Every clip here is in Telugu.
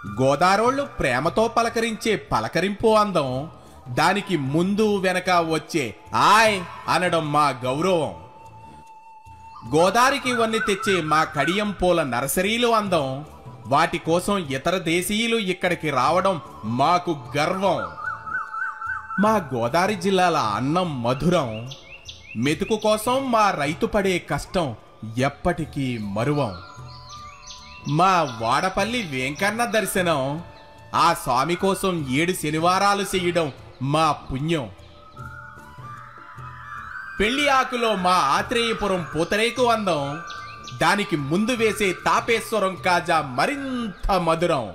గోదారోళ్ళు ప్రేమతో పలకరించే పలకరింపు అందం దానికి ముందు వెనక వచ్చే ఆయ్ అనడం మా గౌరవం గోదారికి వన్ని తెచ్చే మా కడియం పూల నర్సరీలు అందం వాటి కోసం ఇతర దేశీయులు ఇక్కడికి రావడం మాకు గర్వం మా గోదావరి జిల్లాల అన్నం మధురం మెతుకు కోసం మా రైతు పడే కష్టం ఎప్పటికీ మరువం మా వాడపల్లి వెంకన్న దర్శనం ఆ స్వామి కోసం ఏడు శనివారాలు చేయడం మా పుణ్యం పెళ్లి ఆకులో మా ఆత్రేయపురం పూతరేకు అందం దానికి ముందు వేసే తాపేశ్వరం కాజా మరింత మధురం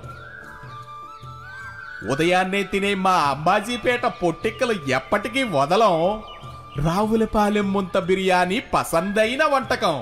ఉదయాన్నే తినే మా అంబాజీపేట పొట్టిక్కలు ఎప్పటికీ వదలం రావులపాలెం ముంత బిర్యానీ పసందైన వంటకం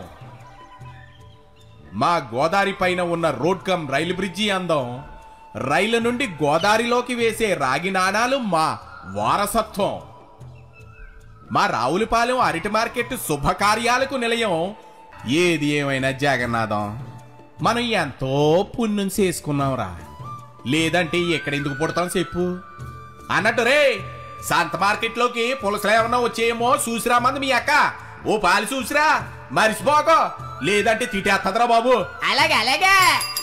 మా గోదావరి పైన ఉన్న రోడ్ కమ్ రైలు బ్రిడ్జి అందం రైలు నుండి గోదావరిలోకి వేసే రాగి నాణాలు మా వారసత్వం మా రావులపాలెం అరటి మార్కెట్ శుభకార్యాలకు నిలయం ఏది ఏమైనా జగన్నాథం మనం ఎంతో పుణ్యం చేసుకున్నాంరా లేదంటే ఎక్కడెందుకు పుడతాం చెప్పు అన్నట్టు రే సంత మార్కెట్లోకి పులసలు ఏమన్నా వచ్చేయేమో చూసిరా మంది మీ అక్క ఓ పాలు చూసిరా మరిసిపోకో లేదంటే తిట్టేస్తుందిరా బాబు అలాగే అలాగే